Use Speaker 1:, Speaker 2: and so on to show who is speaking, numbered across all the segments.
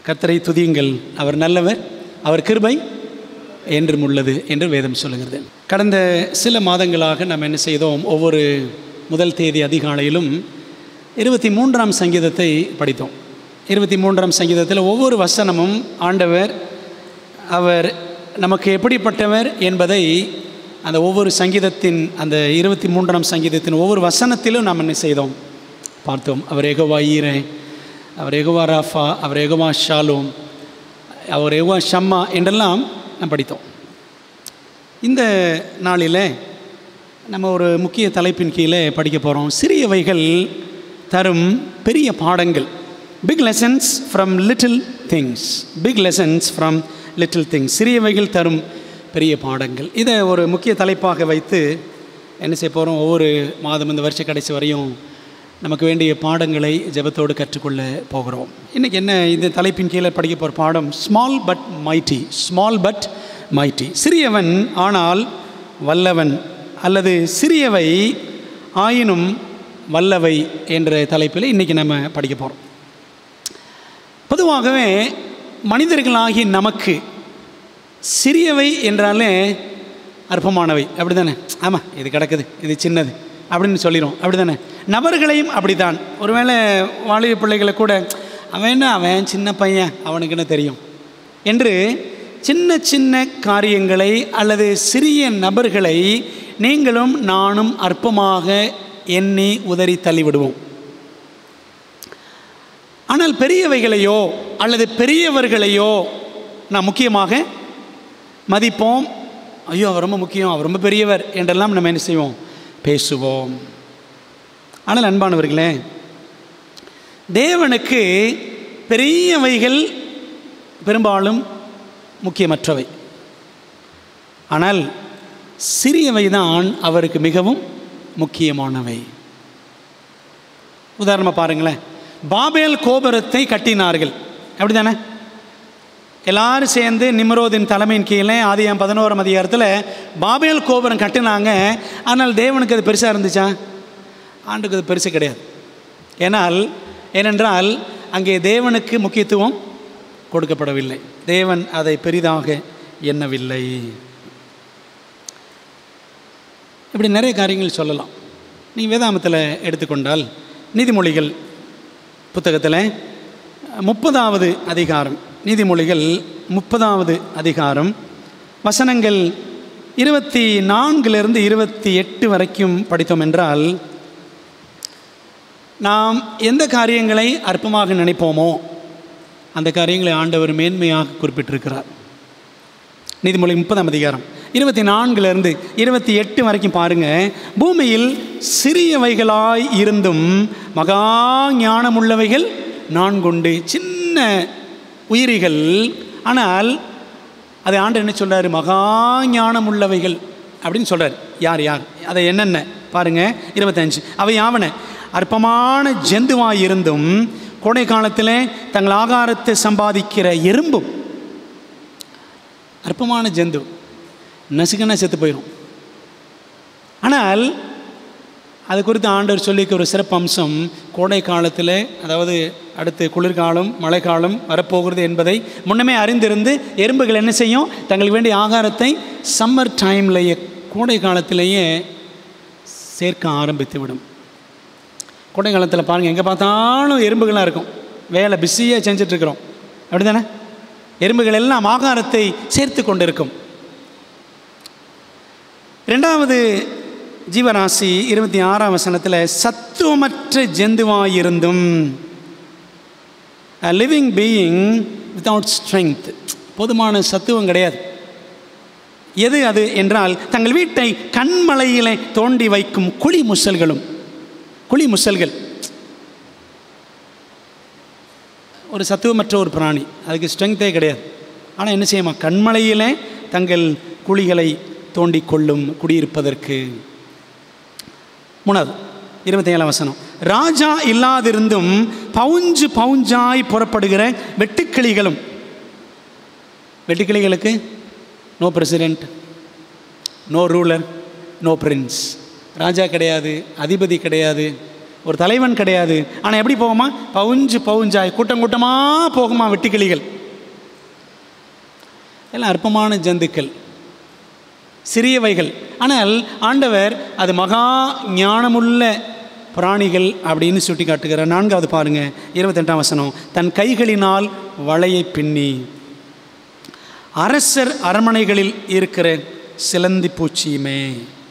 Speaker 1: கர்த்தரை துதியுங்கள் அவர் நல்லவர் அவர் கிருபை என்றும் உள்ளது என்று வேதம் சொல்லுகிறது கடந்த சில மாதங்களாக நாம் என்ன செய்தோம் ஒவ்வொரு முதல் தேதி அதிகாலையிலும் இருபத்தி மூன்றாம் சங்கீதத்தை படித்தோம் இருபத்தி மூன்றாம் சங்கீதத்தில் ஒவ்வொரு வசனமும் ஆண்டவர் அவர் நமக்கு எப்படிப்பட்டவர் என்பதை அந்த ஒவ்வொரு சங்கீதத்தின் அந்த இருபத்தி மூன்றாம் சங்கீதத்தின் ஒவ்வொரு வசனத்திலும் நாம் என்ன செய்தோம் பார்த்தோம் அவர் எகவா ஈரே அவர் எகவா ராஃபா அவர் எகவா ஷாலோம் அவர் எகவா ஷம்மா என்றெல்லாம் நாம் படித்தோம் இந்த நாளில் நம்ம ஒரு முக்கிய தலைப்பின் கீழே படிக்க போகிறோம் சிறியவைகள் தரும் பெரிய பாடங்கள் big lessons from little things big lessons from little things சிறியவைகள் தரும் பெரிய பாடங்கள் இதை ஒரு முக்கிய தலைப்பாக வைத்து என்ன செய்ய போகிறோம் ஒவ்வொரு மாதம் இந்த வருஷ கடைசி வரையும் நமக்கு வேண்டிய பாடங்களை ஜெபத்தோடு கற்றுக்கொள்ள போகிறோம் இன்றைக்கி என்ன இந்த தலைப்பின் கீழே படிக்க போகிற பாடம் small but mighty small but mighty சிறியவன் ஆனால் வல்லவன் அல்லது சிறியவை ஆயினும் வல்லவை என்ற தலைப்பில் இன்றைக்கி நம்ம படிக்க போகிறோம் பொதுவாகவே மனிதர்களாகி நமக்கு சிறியவை என்றாலே அற்பமானவை அப்படி தானே ஆமாம் இது கிடக்குது இது சின்னது அப்படின்னு சொல்லிடும் அப்படி தானே நபர்களையும் அப்படித்தான் ஒருவேளை வாலிப பிள்ளைகளை கூட அவன் என்ன அவன் சின்ன பையன் அவனுக்கு என்ன தெரியும் என்று சின்ன சின்ன காரியங்களை அல்லது சிறிய நபர்களை நீங்களும் நானும் அற்பமாக எண்ணி உதறி தள்ளிவிடுவோம் ஆனால் பெரியவைகளையோ அல்லது பெரியவர்களையோ நான் முக்கியமாக மதிப்போம் ஐயோ அவர் ரொம்ப முக்கியம் அவர் ரொம்ப பெரியவர் என்றெல்லாம் நம்ம என்ன செய்வோம் பேசுவோம் ஆனால் அன்பானவர்களே தேவனுக்கு பெரியவைகள் பெரும்பாலும் முக்கியமற்றவை ஆனால் சிறியவை தான் அவருக்கு மிகவும் முக்கியமானவை உதாரணமாக பாருங்களேன் பாபேல் கோபுரத்தை கட்டினார்கள் அப்படி தானே எல்லாரும் சேர்ந்து நிம்ரோதின் தலைமையின் கீழே ஆதியாம் பதினோராம் அதிகாரத்தில் பாபேல் கோபுரம் கட்டினாங்க ஆனால் தேவனுக்கு அது பெருசாக இருந்துச்சா ஆண்டுக்கு அது பெருசு கிடையாது ஏனால் ஏனென்றால் அங்கே தேவனுக்கு முக்கியத்துவம் கொடுக்கப்படவில்லை தேவன் அதை பெரிதாக எண்ணவில்லை இப்படி நிறைய காரியங்கள் சொல்லலாம் நீ வேதாமத்தில் எடுத்துக்கொண்டால் நீதிமொழிகள் புத்தகத்தில் முப்பதாவது அதிகாரம் நீதிமொழிகள் முப்பதாவது அதிகாரம் வசனங்கள் இருபத்தி நான்கிலிருந்து இருபத்தி எட்டு வரைக்கும் படித்தோம் என்றால் நாம் எந்த காரியங்களை அற்பமாக நினைப்போமோ அந்த காரியங்களை ஆண்டவர் மேன்மையாக குறிப்பிட்டிருக்கிறார் நீதிமொழி முப்பதாம் அதிகாரம் இருபத்தி நான்குலேருந்து இருபத்தி எட்டு வரைக்கும் பாருங்கள் பூமியில் சிறியவைகளாய் இருந்தும் மகா ஞானமுள்ளவைகள் நான்குண்டு சின்ன உயிரிகள் ஆனால் அதை ஆண்டு என்ன சொல்கிறார் மகா ஞானம் உள்ளவைகள் அப்படின்னு சொல்கிறார் யார் யார் அதை என்னென்ன பாருங்கள் இருபத்தஞ்சு அவை யாவன அற்பமான ஜந்துவாய் இருந்தும் கோடை காலத்தில் தங்கள் ஆகாரத்தை சம்பாதிக்கிற எறும்பும் அற்பமான ஜந்து நசுக்குன்னா செத்து போயிடும் ஆனால் அது குறித்து ஆண்டவர் சொல்லிக்க ஒரு சிறப்பு அம்சம் கோடை காலத்தில் அதாவது அடுத்து குளிர்காலம் மழைக்காலம் வரப்போகிறது என்பதை முன்னமே அறிந்திருந்து எறும்புகள் என்ன செய்யும் தங்களுக்கு வேண்டிய ஆகாரத்தை சம்மர் டைம்லேயே கோடை காலத்திலேயே சேர்க்க ஆரம்பித்து விடும் கோடை காலத்தில் பாருங்கள் எங்கே பார்த்தாலும் எறும்புகளாக இருக்கும் வேலை பிஸியாக செஞ்சிட்ருக்குறோம் அப்படி தானே எறும்புகள் எல்லாம் ஆகாரத்தை சேர்த்து கொண்டிருக்கும் ரெண்டாவது ஜீவராசி இருபத்தி ஆறாம் வசனத்தில் சத்துவமற்ற ஜந்துவாயிருந்தும் லிவிங் பீயிங் வித்தவுட் ஸ்ட்ரென்த் போதுமான சத்துவம் கிடையாது எது அது என்றால் தங்கள் வீட்டை கண்மலையிலே தோண்டி வைக்கும் குழி முசல்களும் குழி முசல்கள் ஒரு சத்துவமற்ற ஒரு பிராணி அதுக்கு ஸ்ட்ரென்த்தே கிடையாது ஆனால் என்ன செய்யுமா கண்மலையிலே தங்கள் குழிகளை தோண்டி கொள்ளும் குடியிருப்பதற்கு மூணாவது இருபத்தி ஏழாம் வசனம் ராஜா இல்லாதிருந்தும் பவுஞ்சு பவுஞ்சாய் புறப்படுகிற வெட்டுக்கிளிகளும் வெட்டுக்கிளிகளுக்கு no president no ruler no prince ராஜா கிடையாது அதிபதி கிடையாது ஒரு தலைவன் கிடையாது ஆனால் எப்படி போகுமா பவுஞ்சு பவுஞ்சாய் கூட்டம் கூட்டமாக போகுமா வெட்டுக்கிளிகள் எல்லாம் அற்பமான ஜந்துக்கள் சிறியவைகள் ஆனால் ஆண்டவர் அது மகா ஞானமுள்ள பிராணிகள் அப்படின்னு சுட்டி காட்டுகிறார் நான்காவது பாருங்க இருபத்தெட்டாம் வசனம் தன் கைகளினால் வலையை பின்னி அரசர் அரண்மனைகளில் இருக்கிற சிலந்தி பூச்சியுமே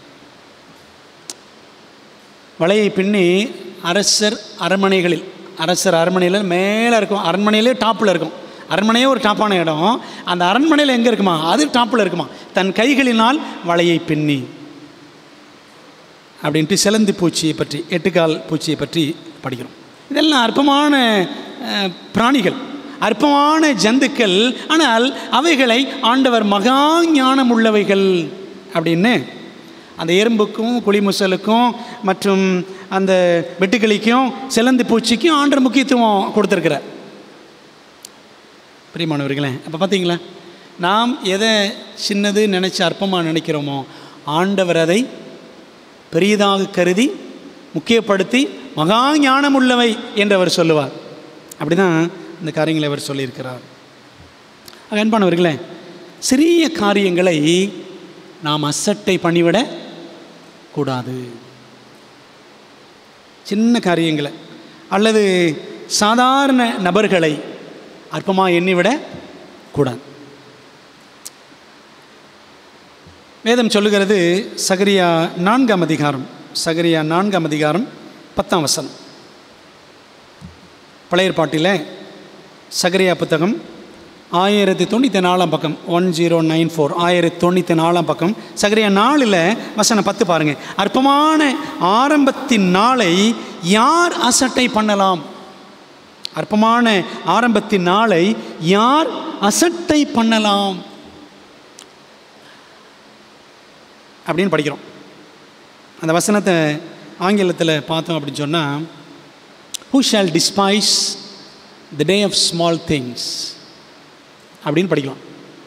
Speaker 1: வலையை பின்னி அரசர் அரண்மனைகளில் அரசர் அரண்மனையில் மேலே இருக்கும் அரண்மனையிலே டாப்பில் இருக்கும் அரண்மனையே ஒரு டாப்பான இடம் அந்த அரண்மனையில் எங்கே இருக்குமா அது டாப்பில் இருக்குமா தன் கைகளினால் வலையை பின்னி அப்படின்ட்டு சிலந்தி பூச்சியை பற்றி எட்டுக்கால் பூச்சியை பற்றி படிக்கிறோம் இதெல்லாம் அற்பமான அஹ், பிராணிகள் அற்பமான ஜந்துக்கள் ஆனால் அவைகளை ஆண்டவர் மகா ஞானம் உள்ளவைகள் அப்படின்னு அந்த எறும்புக்கும் குளிமுசலுக்கும் மற்றும் அந்த வெட்டுக்கிளிக்கும் சிலந்தி பூச்சிக்கும் ஆண்டவர் முக்கியத்துவம் கொடுத்துருக்கிறார் பிரியமானவர்களே அப்போ பார்த்தீங்களா நாம் எதை சின்னது நினச்சி அற்பமாக நினைக்கிறோமோ ஆண்டவர் அதை பெரியதாக கருதி முக்கியப்படுத்தி மகா ஞானம் உள்ளவை என்று அவர் சொல்லுவார் அப்படி தான் இந்த காரியங்களை அவர் சொல்லியிருக்கிறார் ஆக அன்பானவர்களே சிறிய காரியங்களை நாம் அசட்டை பண்ணிவிட கூடாது சின்ன காரியங்களை அல்லது சாதாரண நபர்களை அற்பமாக எண்ணிவிட கூடாது வேதம் சொல்லுகிறது சகரியா நான்காம் அதிகாரம் சகரியா நான்காம் அதிகாரம் பத்தாம் வசனம் பழைய பாட்டில் சகரியா புத்தகம் ஆயிரத்தி தொண்ணூற்றி நாலாம் பக்கம் ஒன் ஜீரோ நைன் ஃபோர் ஆயிரத்தி தொண்ணூற்றி நாலாம் பக்கம் சகரியா நாளில் வசனம் பத்து பாருங்கள் அற்பமான ஆரம்பத்தின் நாளை யார் அசட்டை பண்ணலாம் அற்பமான ஆரம்பத்தின் நாளை யார் அசட்டை பண்ணலாம் அப்படின்னு படிக்கிறோம் அந்த வசனத்தை ஆங்கிலத்தில் பார்த்தோம் அப்படின்னு சொன்னால் who shall despise the day of small things அப்படின்னு படிக்கலாம்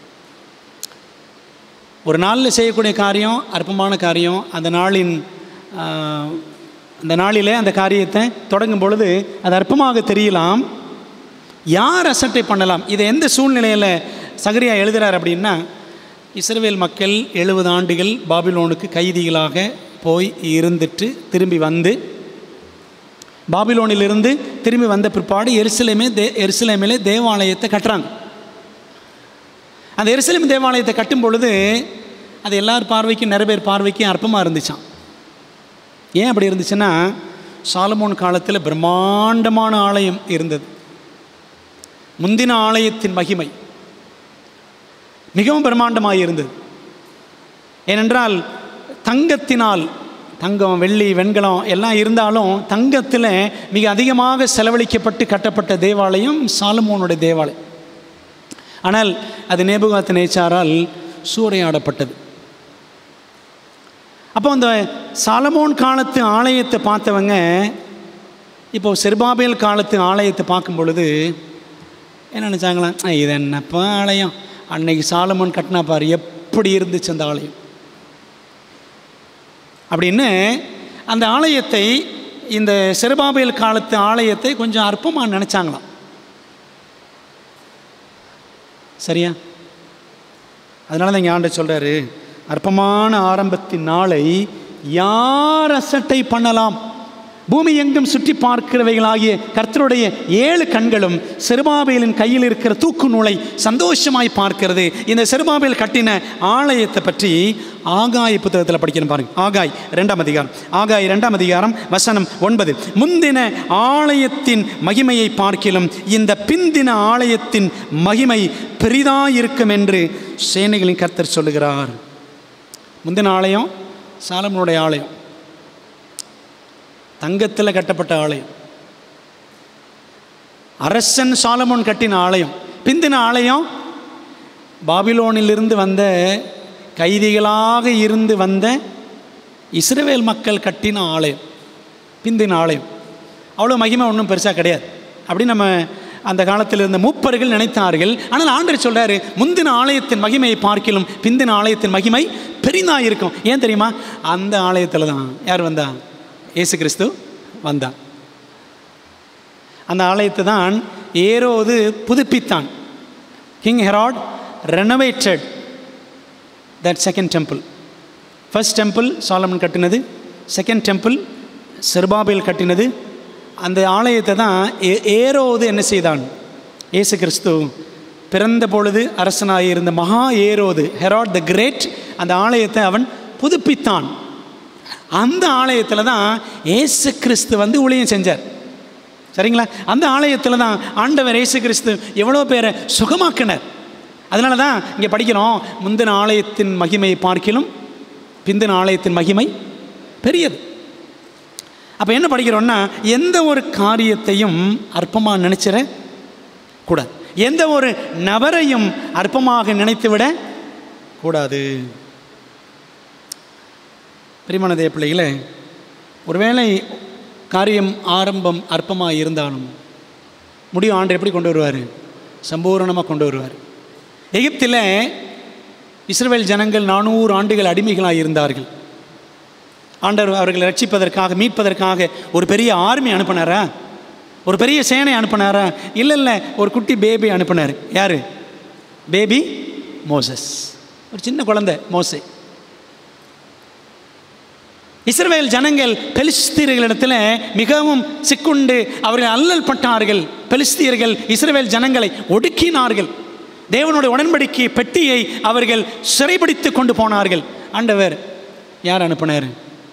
Speaker 1: ஒரு நாளில் செய்யக்கூடிய காரியம் அற்பமான காரியம் அந்த நாளின் ஆஹ், அந்த நாளிலே அந்த காரியத்தை தொடங்கும் பொழுது அது அற்பமாக தெரியலாம் யார் அசட்டை பண்ணலாம் இதை எந்த சூழ்நிலையில் சகரியா எழுதுறார் அப்படின்னா இஸ்ரவேல் மக்கள் எழுபது ஆண்டுகள் பாபிலோனுக்கு கைதிகளாக போய் இருந்துட்டு திரும்பி வந்து பாபிலோனிலிருந்து திரும்பி வந்த பிற்பாடு எருசலேமே தே எருசலேமிலே தேவாலயத்தை கட்டுறாங்க அந்த எருசலேம் தேவாலயத்தை கட்டும் பொழுது அது எல்லார் பார்வைக்கும் நிறைய பேர் பார்வைக்கும் அற்பமாக இருந்துச்சான் ஏன் அப்படி இருந்துச்சுன்னா சாலமோன் காலத்தில் பிரம்மாண்டமான ஆலயம் இருந்தது முந்தின ஆலயத்தின் மகிமை மிகவும் பிரம்மாண்டமாக இருந்தது ஏனென்றால் தங்கத்தினால் தங்கம் வெள்ளி வெண்கலம் எல்லாம் இருந்தாலும் தங்கத்தில் மிக அதிகமாக செலவழிக்கப்பட்டு கட்டப்பட்ட தேவாலயம் சாலமோனுடைய தேவாலயம் ஆனால் அது நேபுகாத் நேச்சாரால் சூறையாடப்பட்டது அப்போ அந்த சாலமோன் காலத்து ஆலயத்தை பார்த்தவங்க இப்போ செர்பாபேல் காலத்து ஆலயத்தை பார்க்கும் பொழுது என்ன நினச்சாங்களாம் "அ, இது என்னப்பா ஆலயம் அன்னைக்கு சாலமோன் கட்டினா பாரு எப்படி இருந்துச்சு அந்த ஆலயம் அப்படின்னு அந்த ஆலயத்தை இந்த செருபாபேல் காலத்து ஆலயத்தை கொஞ்சம் அற்பமாக நினச்சாங்களாம் சரியா அதனால தான் இங்கே ஆண்டு சொல்கிறாரு அற்பமான ஆரம்பத்தின் நாளை யார் அசட்டை பண்ணலாம் பூமி எங்கும் சுற்றி பார்க்கிறவைகளாகிய கர்த்தருடைய ஏழு கண்களும் செருபாபேலின் கையில் இருக்கிற தூக்கு நூலை சந்தோஷமாய் பார்க்கிறது இந்த செருபாபேல் கட்டின ஆலயத்தை பற்றி ஆகாய் புத்தகத்தில் படிக்கணும் பாருங்க ஆகாய் ரெண்டாம் அதிகாரம் ஆகாய் ரெண்டாம் அதிகாரம் வசனம் ஒன்பது முந்தின ஆலயத்தின் மகிமையை பார்க்கிலும் இந்த பிந்தின ஆலயத்தின் மகிமை பெரிதாயிருக்கும் என்று சேனைகளின் கர்த்தர் சொல்லுகிறார் முந்தின ஆலயம் சாலமனுடைய ஆலயம் தங்கத்தில் கட்டப்பட்ட ஆலயம் அரசன் சாலமோன் கட்டின ஆலயம் பிந்தின ஆலயம் பாபிலோனிலிருந்து வந்த கைதிகளாக இருந்து வந்த இஸ்ரவேல் மக்கள் கட்டின ஆலயம் பிந்தின ஆலயம் அவ்வளோ மகிமை ஒன்றும் பெருசாக கிடையாது அப்படி நம்ம அந்த காலத்தில் இருந்த மூப்பர்கள் நினைத்தார்கள் ஆனால் ஆண்டவர் சொல்றாரு முந்தின ஆலயத்தின் மகிமையை பார்க்கிலும் பிந்தின ஆலயத்தின் மகிமை பெரிதாக இருக்கும் ஏன் தெரியுமா அந்த ஆலயத்தில் தான் யார் வந்தா இயேசு கிறிஸ்து வந்தான் அந்த ஆலயத்தை தான் ஏரோது புதுப்பித்தான் King Herod renovated that second temple first temple Solomon கட்டினது செகண்ட் டெம்பிள் செர்பாபேல் கட்டினது அந்த ஆலயத்தை தான் ஏ ஏரோது என்ன செய்தான் இயேசு கிறிஸ்து பிறந்த பொழுது அரசனாக இருந்த மகா ஏரோது ஹெராட் த கிரேட் அந்த ஆலயத்தை அவன் புதுப்பித்தான் அந்த ஆலயத்தில் தான் இயேசு கிறிஸ்து வந்து ஊழியம் செஞ்சார் சரிங்களா அந்த ஆலயத்தில் தான் ஆண்டவர் இயேசு கிறிஸ்து எவ்வளோ பேரை சுகமாக்கினார் அதனால தான் இங்கே படிக்கிறோம் முந்தின ஆலயத்தின் மகிமையை பார்க்கிலும் பிந்தின ஆலயத்தின் மகிமை பெரியது அப்போ என்ன படிக்கிறோம்னா எந்த ஒரு காரியத்தையும் அற்பமாக நினச்சிட கூடாது எந்த ஒரு நபரையும் அற்பமாக நினைத்து விட கூடாது பிரிமான தேவ பிள்ளைகளே ஒருவேளை காரியம் ஆரம்பம் அற்பமாக இருந்தாலும் முடிவு ஆண்டு எப்படி கொண்டு வருவார் சம்பூரணமாக கொண்டு வருவார் எகிப்தில் இஸ்ரவேல் ஜனங்கள் நானூறு ஆண்டுகள் அடிமைகளாக இருந்தார்கள் ஆண்டவர் அவர்களை ரட்சிப்பதற்காக மீட்பதற்காக ஒரு பெரிய ஆர்மி அனுப்பினாரா ஒரு பெரிய சேனை அனுப்பினாரா இல்லை இல்லை ஒரு குட்டி பேபி அனுப்பினார் யார் பேபி மோசஸ் ஒரு சின்ன குழந்தை மோசே இஸ்ரவேல் ஜனங்கள் பெலிஸ்தீர்களிடத்தில் மிகவும் சிக்குண்டு அவர்கள் அல்லல் பட்டார்கள் பெலிஸ்தீர்கள் இஸ்ரவேல் ஜனங்களை ஒடுக்கினார்கள் தேவனுடைய உடன்படிக்கை பெட்டியை அவர்கள் சிறைபிடித்து கொண்டு போனார்கள் ஆண்டவர் யார் அனுப்பினார்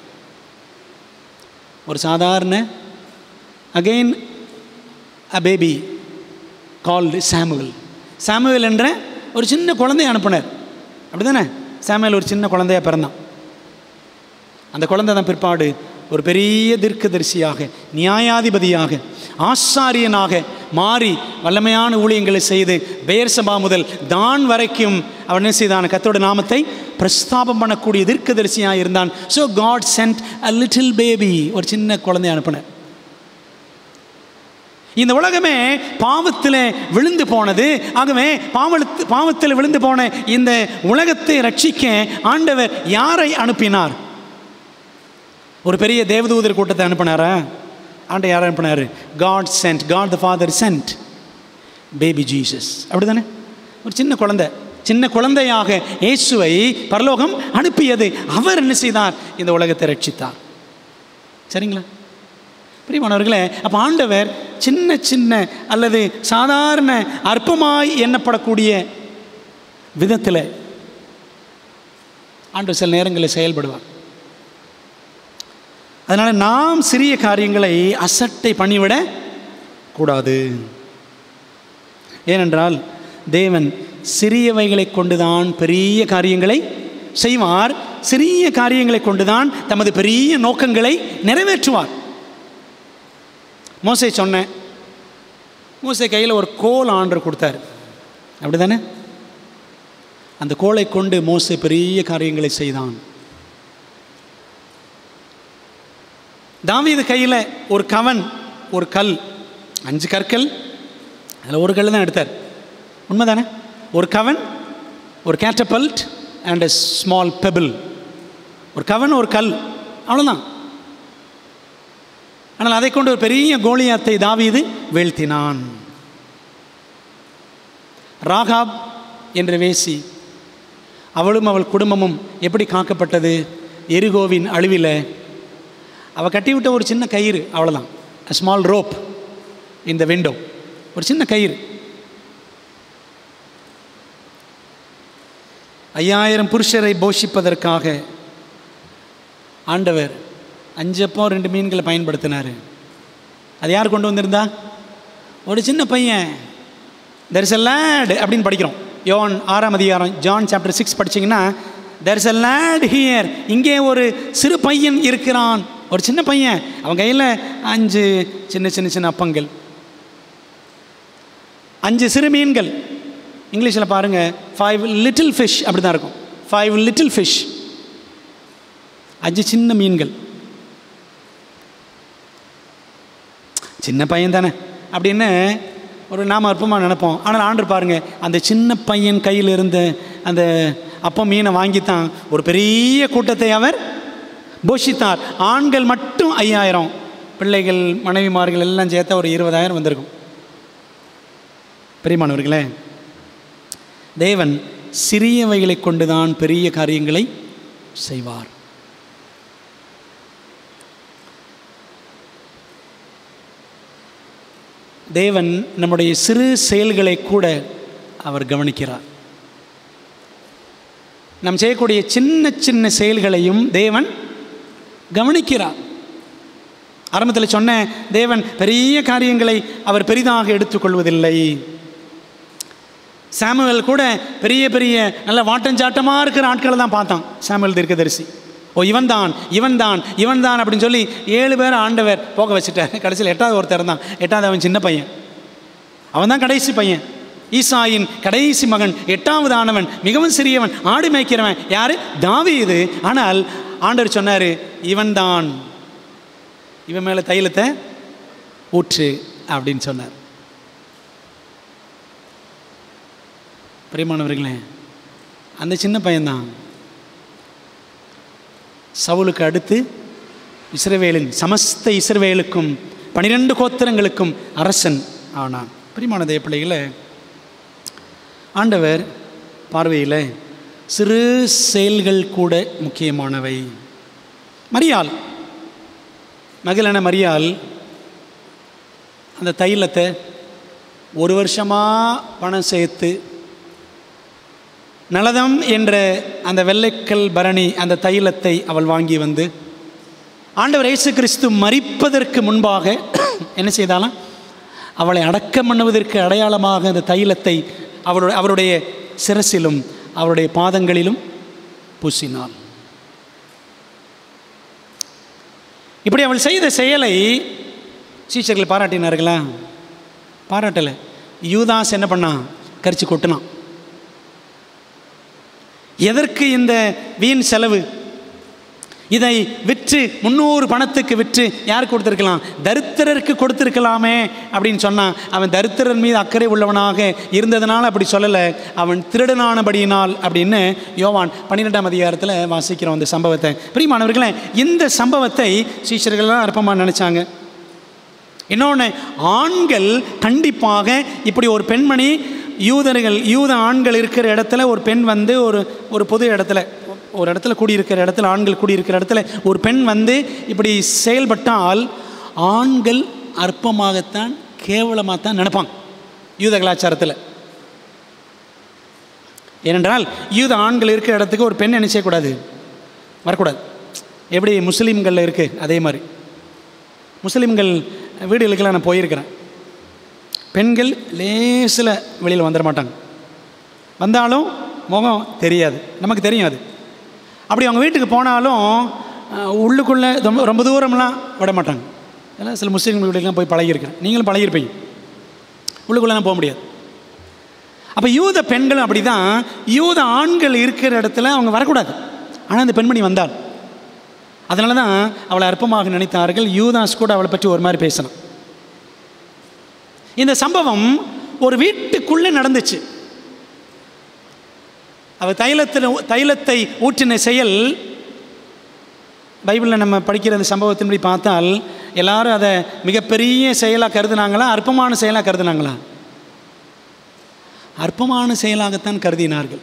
Speaker 1: ஒரு சாதாரண again a baby called Samuel சாமுவேல் என்ற ஒரு சின்ன குழந்தையை அனுப்பினார் அப்படி தானே சாமுவேல் ஒரு சின்ன குழந்தையாக பிறந்தான் அந்த குழந்தை தான் பிற்பாடு ஒரு பெரிய தீர்க்கதரிசியாக நியாயாதிபதியாக ஆசாரியனாக மாறி வல்லமையான ஊழியங்களை செய்து பெயர் சபா முதல் தான் வரைக்கும் அவன் என்ன செய்தான் கத்தோட நாமத்தை பிரஸ்தாபம் பண்ணக்கூடிய தீர்க்கதரிசியாக இருந்தான் so God sent a little baby ஒரு சின்ன குழந்தைய அனுப்பினார் இந்த உலகமே பாவத்தில் விழுந்து போனது ஆகவே பாவத்து பாவத்தில் விழுந்து போன இந்த உலகத்தை ரட்சிக்க ஆண்டவர் யாரை அனுப்பினார் ஒரு பெரிய தேவதூதர் கூட்டத்தை அனுப்பினாரா ஆண்ட யார் அனுப்பினார் God sent God the father sent baby Jesus அப்படி தானே ஒரு சின்ன குழந்தை சின்ன குழந்தையாக இயேசுவை பரலோகம் அனுப்பியது அவர் என்ன செய்தார் இந்த உலகத்தை ரட்சித்தார் சரிங்களா பிரியமானவர்களே அப்போ ஆண்டவர் சின்ன சின்ன அல்லது சாதாரண அற்பமாய் எண்ணப்படக்கூடிய விதத்தில் ஆண்டவர் சில நேரங்களில் செயல்படுவார் அதனால் நாம் சிறிய காரியங்களை அசட்டை பண்ணிவிட கூடாது ஏனென்றால் தேவன் சிறியவைகளை கொண்டுதான் பெரிய காரியங்களை செய்வார் சிறிய காரியங்களை கொண்டுதான் தமது பெரிய நோக்கங்களை நிறைவேற்றுவார் மோசை சொன்னேன் மோசை கையில் ஒரு கோல் ஆண்டர் கொடுத்தார் அப்படி தானே அந்த கோலை கொண்டு மோசை பெரிய காரியங்களை செய்தான் தாவீது கையில் ஒரு கவன் ஒரு கல் அஞ்சு கற்கள் அதில் ஒரு கல் தான் எடுத்தார் உண்மைதானே ஒரு கவன் ஒரு catapult and a small pebble ஒரு கவன் ஒரு கல் அவ்வளோதான் ஆனால் அதை கொண்டு ஒரு பெரிய கோலியாத்தை தாவீது வீழ்த்தினான் ராகாப் என்ற வேசி அவளும் அவள் குடும்பமும் எப்படி காக்கப்பட்டது எரிகோவின் அழிவில் அவள் கட்டிவிட்ட ஒரு சின்ன கயிறு அவ்வளோதான் ஸ்மால் ரோப் இந்த விண்டோ ஒரு சின்ன கயிறு ஐயாயிரம் புருஷரை போஷிப்பதற்காக ஆண்டவர் அஞ்சப்போ ரெண்டு மீன்களை பயன்படுத்தினார் அது யார் கொண்டு வந்திருந்தா ஒரு சின்ன பையன் தெர் இஸ் அ லேட் அப்படின்னு படிக்கிறோம் யோன் ஆறாம் அதிகாரம் ஜான் சாப்டர் சிக்ஸ் படிச்சிங்கன்னா there is a lad here இங்கே ஒரு சிறு பையன் இருக்கிறான் ஒரு சின்ன பையன் அவன் கையில் அஞ்சு சின்ன சின்ன சின்ன அப்பங்கள் அஞ்சு சிறு மீன்கள் இங்கிலீஷில் பாருங்கள் ஃபைவ் லிட்டில் ஃபிஷ் அப்படி தான் இருக்கும் ஃபைவ் லிட்டில் ஃபிஷ் அஞ்சு சின்ன மீன்கள் சின்ன பையன் தானே அப்படின்னு ஒரு நாம் அற்பமாக நினைப்போம் ஆனால் ஆண்டு பாருங்க அந்த சின்ன பையன் கையில் இருந்த அந்த அப்பம் மீனை வாங்கித்தான் ஒரு பெரிய கூட்டத்தை அவர் போஷித்தார் ஆண்கள் மட்டும் ஐயாயிரம் பிள்ளைகள் மனைவிமார்கள் எல்லாம் சேர்த்தா ஒரு இருபதாயிரம் வந்திருக்கும் பெரியமானவர்களே தேவன் சிறியவைகளை கொண்டுதான் பெரிய காரியங்களை செய்வார் தேவன் நம்முடைய சிறு செயல்களை கூட அவர் கவனிக்கிறார் நாம் செய்யக்கூடிய சின்ன சின்ன செயல்களையும் தேவன் கவனிக்கிறார் ஆரம்பத்தில் சொன்ன தேவன் பெரிய காரியங்களை அவர் பெரிதாக எடுத்துக்கொள்வதில்லை சாமுவேல் கூட பெரிய பெரிய நல்ல வாட்டஞ்சாட்டமாக இருக்கிற ஆட்களை தான் பார்த்தான் சாமுவேல் தீர்க்கதரிசி ஓ இவன் தான் இவன் தான் இவன் தான் அப்படின்னு சொல்லி ஏழு பேர் ஆண்டவர் போக வச்சுட்டார் கடைசியில் எட்டாவது ஒருத்தர் தான் எட்டாவது அவன் சின்ன பையன் அவன் தான் கடைசி பையன் ஈசாயின் கடைசி மகன் எட்டாவது ஆனவன் மிகவும் சிறியவன் ஆடு மேய்க்கிறவன் யார் தாவீது ஆனால் ஆண்டவர் சொன்னார் இவன் தான் இவன் மேலே தைலத்தை ஊற்று அப்படின்னு சொன்னார் பிரியமானவர்களே அந்த சின்ன பையன்தான் சவுலுக்கு அடுத்து இஸ்ரவேலின் சமஸ்த இஸ்ரவேலுக்கும் பனிரெண்டு கோத்திரங்களுக்கும் அரசன் ஆனான் பிரியமான தேவ பிள்ளைகளை ஆண்டவர் பார்வையில் சிறு செயல்கள் கூட முக்கியமானவை மரியாள் மகிழன மரியாள் அந்த தைலத்தை ஒரு வருஷமாக பணம் சேர்த்து நலதம் என்ற அந்த வெள்ளைக்கல் பரணி அந்த தைலத்தை அவள் வாங்கி வந்து ஆண்டவர் இயேசு கிறிஸ்து மறிப்பதற்கு முன்பாக என்ன செய்தாலாம் அவளை அடக்கம் பண்ணுவதற்கு அடையாளமாக அந்த தைலத்தை அவருடைய அவருடைய சிரசிலும் அவருடைய பாதங்களிலும் பூசினாள் இப்படி அவள் செய்த செயலை சீச்சர்கள் பாராட்டினார்களா பாராட்டலை யூதாஸ் என்ன பண்ணான் கரிச்சு கொட்டினான் எதற்கு இந்த வீண் செலவு இதை விற்று முந்நூறு பணத்துக்கு விற்று யாருக்கு கொடுத்துருக்கலாம் தரித்திரருக்கு கொடுத்துருக்கலாமே அப்படின்னு சொன்னான் அவன் தரித்திரன் மீது அக்கறை உள்ளவனாக இருந்ததுனால அப்படி சொல்லலை அவன் திருடனானபடியினால் அப்படின்னு யோவான் பன்னிரெண்டாம் அதிகாரத்தில் வாசிக்கிறோம் அந்த சம்பவத்தை பிரியமானவர்களே இந்த சம்பவத்தை சீஷர்கள்லாம் அற்பமாக நினச்சாங்க இன்னொன்று ஆண்கள் கண்டிப்பாக இப்படி ஒரு பெண்மணி யூதர்கள் யூத ஆண்கள் இருக்கிற இடத்துல ஒரு பெண் வந்து ஒரு ஒரு பொது இடத்துல ஒரு இடத்துல கூடியிருக்கிற இடத்துல ஆண்கள் கூடியிருக்கிற இடத்துல ஒரு பெண் வந்து இப்படி செயல்பட்டால் ஆண்கள் அற்பமாகத்தான் கேவலமாக தான் நினைப்பாங்க யூத கலாச்சாரத்தில் ஏனென்றால் யூத ஆண்கள் இருக்கிற இடத்துக்கு ஒரு பெண் என்ன செய்யக்கூடாது வரக்கூடாது எப்படி முஸ்லீம்களில் இருக்குது அதே மாதிரி முஸ்லீம்கள் வீடுகளுக்கெல்லாம் நான் போயிருக்கிறேன் பெண்கள் லேசில் வெளியில் வந்துட மாட்டாங்க வந்தாலும் முகம் தெரியாது நமக்கு தெரியும் அது அப்படி அவங்க வீட்டுக்கு போனாலும் அஹ், உள்ளுக்குள்ளே ரொம்ப ரொம்ப தூரம்லாம் விட மாட்டாங்க எல்லாம் சில முஸ்லீம் வீட்டுக்கெல்லாம் போய் பழகியிருக்கேன் நீங்களும் பழகியிருப்பீங்க உள்ளுக்குள்ளெல்லாம் போக முடியாது அப்போ யூத பெண்கள் அப்படி தான் யூத ஆண்கள் இருக்கிற இடத்துல அவங்க வரக்கூடாது ஆனால் அந்த பெண்மணி வந்தாள் அதனால தான் அவளை அற்பமாக நினைத்தார்கள் யூதாஸ் கூட அவளை பற்றி ஒரு மாதிரி பேசினான் இந்த சம்பவம் ஒரு வீட்டுக்குள்ளே நடந்துச்சு அவ தைலத்தில் தைலத்தை ஊற்றின செயல் பைபிளில் நம்ம படிக்கிற அந்த சம்பவத்தின்படி பார்த்தால் எல்லாரும் அதை மிகப்பெரிய செயலாக கருதுனாங்களா அற்பமான செயலாக கருதுனாங்களா அற்பமான செயலாகத்தான் கருதினார்கள்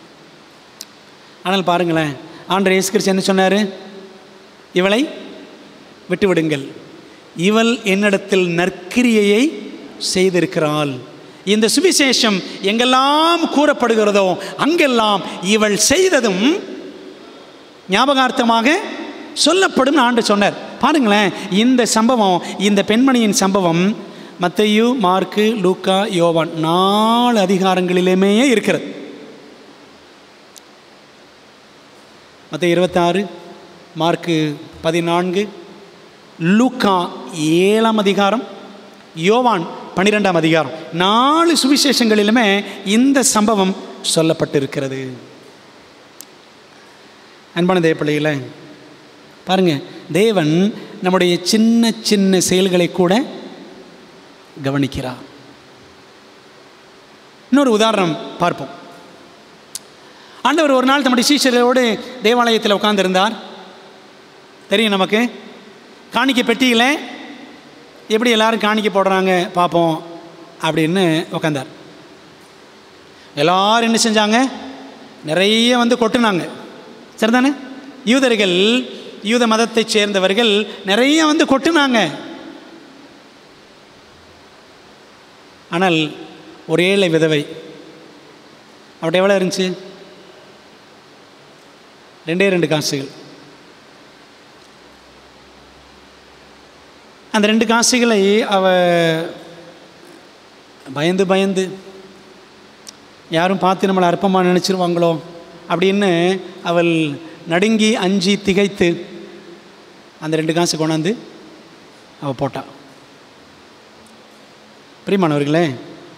Speaker 1: ஆனால் பாருங்களேன் ஆண்டர் இயேசு கிறிஸ்து என்ன சொன்னார் இவளை விட்டுவிடுங்கள் இவள் என்னிடத்தில் நற்கிரியையை செய்திருக்கிறாள் இந்த சுவிசேஷம் எங்கெல்லாம் கூறப்படுகிறதோ அங்கெல்லாம் இவள் செய்ததும் ஞாபகார்த்தமாக சொல்லப்படும் ஆண்டு சொன்னார் பாருங்களேன் இந்த சம்பவம் இந்த பெண்மணியின் சம்பவம் மத்தையு மார்க்கு லூக்கா யோவான் நாலு அதிகாரங்களிலுமே இருக்கிறது மற்ற இருபத்தாறு மார்க்கு பதினான்கு லூக்கா ஏழாம் அதிகாரம் யோவான் பன்னிரெண்டாம் அதிகாரம் நாலு சுவிசேஷங்களிலுமே இந்த சம்பவம் சொல்லப்பட்டிருக்கிறது அன்பான தேவப்பிள்ளைகள பாருங்க தேவன் நம்முடைய சின்ன சின்ன செயல்களை கூட கவனிக்கிறார் இன்னொரு உதாரணம் பார்ப்போம் ஆண்டவர் ஒரு நாள் தம்முடைய சீஷர்களோடு தேவாலயத்தில் உட்கார்ந்திருந்தார் தெரியும் நமக்கு காணிக்கை பெட்டியில் எப்படி எல்லாரும் காணிக்க போடுறாங்க பார்ப்போம் அப்படின்னு உக்காந்தார் எல்லாரும் என்ன செஞ்சாங்க நிறைய வந்து கொட்டுனாங்க சரிதானே யூதர்கள் யூத மதத்தைச் சேர்ந்தவர்கள் நிறைய வந்து கொட்டுனாங்க ஆனால் ஒரு ஏழை விதவை அவட்ட எவ்வளோ இருந்துச்சு ரெண்டே ரெண்டு காசுகள் அந்த ரெண்டு காசுகளை அவ பயந்து பயந்து யாரும் பார்த்து நம்மளை அற்பமாக நினச்சிருவாங்களோ அப்படின்னு அவள் நடுங்கி அஞ்சி திகைத்து அந்த ரெண்டு காசு கொண்டாந்து அவள் போட்டா பிரியமானவர்களே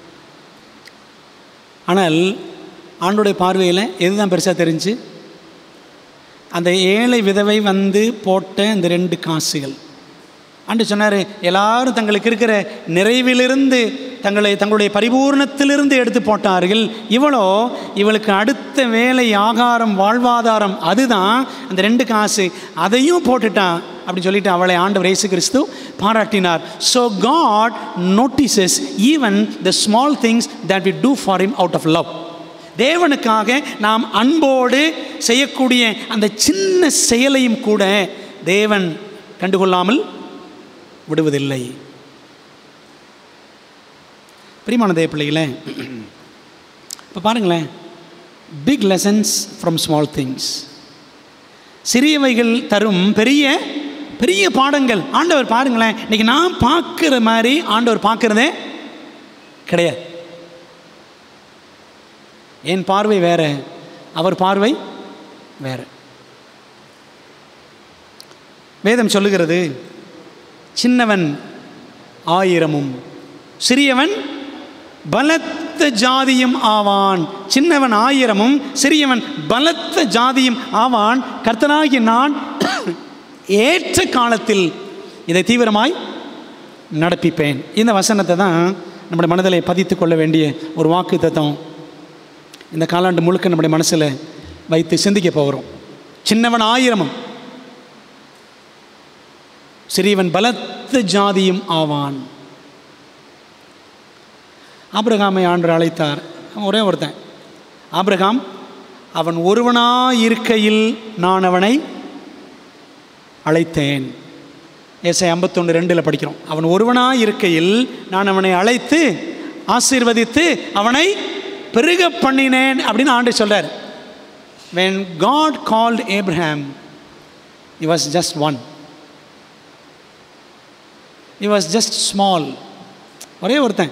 Speaker 1: ஆனால் ஆண்டுடைய பார்வையில் எதுதான் பெருசாக தெரிஞ்சு அந்த ஏழை விதவை வந்து போட்ட இந்த ரெண்டு காசுகள் ஆண்டு சொன்னார் எல்லாரும் தங்களுக்கு இருக்கிற நிறைவிலிருந்து தங்களை தங்களுடைய பரிபூர்ணத்திலிருந்து எடுத்து போட்டார்கள் இவளோ இவளுக்கு அடுத்த வேலை ஆகாரம் வாழ்வாதாரம் அதுதான் அந்த ரெண்டு காசு அதையும் போட்டுட்டா அப்படின்னு சொல்லிட்டு அவளை ஆண்டவர் இயேசு கிறிஸ்து பாராட்டினார் so God notices even the small things that we do for him out of love தேவனுக்காக நாம் அன்போடு செய்யக்கூடிய அந்த சின்ன செயலையும் கூட தேவன் கண்டுகொள்ளாமல் விடுவதில்லை பிரியமான தேவ பிள்ளைகளே இப்போ பாருங்களேன் big lessons from small things சிறியவைகள் தரும் பெரிய பெரிய பாடங்கள் ஆண்டவர் பாருங்களேன் இன்னைக்கு நான் பார்க்குற மாதிரி ஆண்டவர் பார்க்குறதே கிடையாது என் பார்வை வேற அவர் பார்வை வேற வேதம் சொல்லுகிறது சின்னவன் ஆயிரமும் சிறியவன் பலத்த ஜாதியும் ஆவான் சின்னவன் ஆயிரமும் சிறியவன் பலத்த ஜாதியும் ஆவான் கர்த்தனாகிய நான் ஏற்ற காலத்தில் இதை தீவிரமாய் நடப்பிப்பேன் இந்த வசனத்தை தான் நம்முடைய மனதில் பதித்து கொள்ள வேண்டிய ஒரு வாக்கு தத்துவம் இந்த காலாண்டு முழுக்க நம்முடைய மனசில் வைத்து சிந்திக்க போகிறோம் சின்னவன் ஆயிரமும் சிறியவன் பலத்த ஜாதியும் ஆவான் ஆபிரகாமை ஆண்டு அழைத்தார் அவன் ஒரே ஒருத்தன் ஆபிரகாம் அவன் ஒருவனாயிருக்கையில் நான் அவனை அழைத்தேன் ஏசை ஐம்பத்தொன்று ரெண்டில் படிக்கிறோம் அவன் ஒருவனாக இருக்கையில் நான் அவனை அழைத்து ஆசீர்வதித்து அவனை பெருக பண்ணினேன் அப்படின்னு ஆண்டு சொல்கிறார் when God called Abraham he was just one he was just small ஒரே ஒருத்தன்